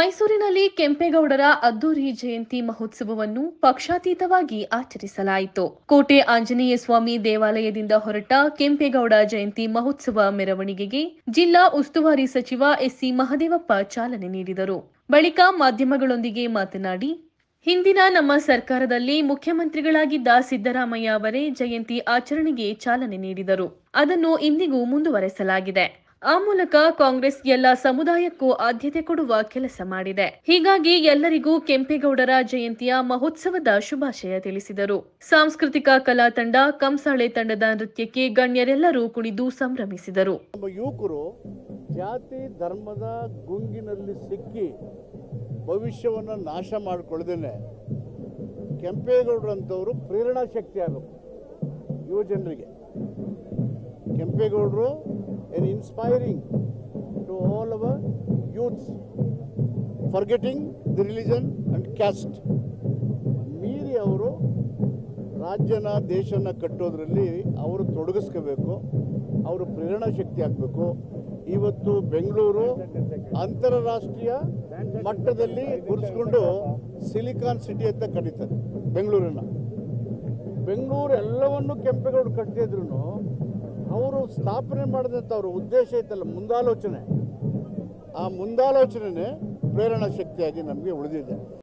ಮೈಸೂರಿನಲ್ಲಿ ಕೆಂಪೇಗೌಡರ ಅದ್ದೂರಿ ಜಯಂತಿ ಮಹೋತ್ಸವವನ್ನು ಪಕ್ಷಾತೀತವಾಗಿ ಆಚರಿಸಲಾಯಿತು ಕೋಟೆ ಆಂಜನೇಯ ಸ್ವಾಮಿ ದೇವಾಲಯದಿಂದ ಹೊರಟ ಕೆಂಪೇಗೌಡ ಜಯಂತಿ ಮಹೋತ್ಸವ ಮೆರವಣಿಗೆಗೆ ಜಿಲ್ಲಾ ಉಸ್ತುವಾರಿ ಸಚಿವ ಎಸ್ಸಿ ಮಹದೇವಪ್ಪ ಚಾಲನೆ ನೀಡಿದರು ಬಳಿಕ ಮಾಧ್ಯಮಗಳೊಂದಿಗೆ ಮಾತನಾಡಿ ಹಿಂದಿನ ನಮ್ಮ ಸರ್ಕಾರದಲ್ಲಿ ಮುಖ್ಯಮಂತ್ರಿಗಳಾಗಿದ್ದ ಸಿದ್ದರಾಮಯ್ಯ ಅವರೇ ಜಯಂತಿ ಆಚರಣೆಗೆ ಚಾಲನೆ ನೀಡಿದರು ಅದನ್ನು ಇಂದಿಗೂ ಮುಂದುವರೆಸಲಾಗಿದೆ ಆ ಮೂಲಕ ಕಾಂಗ್ರೆಸ್ ಎಲ್ಲ ಸಮುದಾಯಕ್ಕೂ ಆದ್ಯತೆ ಕೊಡುವ ಕೆಲಸ ಮಾಡಿದೆ ಹೀಗಾಗಿ ಎಲ್ಲರಿಗೂ ಕೆಂಪೇಗೌಡರ ಜಯಂತಿಯ ಮಹೋತ್ಸವದ ಶುಭಾಶಯ ತಿಳಿಸಿದರು ಸಾಂಸ್ಕೃತಿಕ ಕಲಾ ತಂಡ ಕಂಸಾಳೆ ತಂಡದ ನೃತ್ಯಕ್ಕೆ ಗಣ್ಯರೆಲ್ಲರೂ ಕುಣಿದು ಸಂಭ್ರಮಿಸಿದರು ನಮ್ಮ ಯುವಕರು ಜಾತಿ ಧರ್ಮದ ಗುಂಗಿನಲ್ಲಿ ಸಿಕ್ಕಿ ಭವಿಷ್ಯವನ್ನು ನಾಶ ಮಾಡಿಕೊಳ್ಳದೇನೆ ಕೆಂಪೇಗೌಡರಂಥವರು ಪ್ರೇರಣಾ ಶಕ್ತಿ ಆಗಬೇಕು ಯುವ ಜನರಿಗೆ ಕೆಂಪೇಗೌಡರು an inspiring to all our youths forgetting the religion and caste ಮೀರಿ ಅವರು ರಾಜ್ಯನ ದೇಶನ ಕಟ್ಟೋದ್ರಲ್ಲಿ ಅವರು ತೊಡಗಿಸ್ಕೋಬೇಕು ಅವರು ಪ್ರೇರಣಾ ಶಕ್ತಿ ಆಗಬೇಕು ಇವತ್ತು ಬೆಂಗಳೂರು ಅಂತಾರಾಷ್ಟ್ರೀಯ ಮಟ್ಟದಲ್ಲಿ ಗುರುಸ್ಕೊಂಡು ಸಿಲಿಕಾನ್ ಸಿಟಿ ಅಂತ ಕರೀತಾರೆ ಬೆಂಗಳೂರನ್ನ ಬೆಂಗಳೂರು ಎಲ್ಲವನ್ನು ಕೆಂಪೇಗೌಡರು ಕಟ್ಟಿದ್ರು ಅವರು ಸ್ಥಾಪನೆ ಮಾಡಿದಂಥ ಅವ್ರ ಉದ್ದೇಶ ಇತ್ತಲ್ಲ ಮುಂದಾಲೋಚನೆ ಆ ಮುಂದಾಲೋಚನೆ ಪ್ರೇರಣಾ ಶಕ್ತಿಯಾಗಿ ನಮಗೆ ಉಳಿದಿದೆ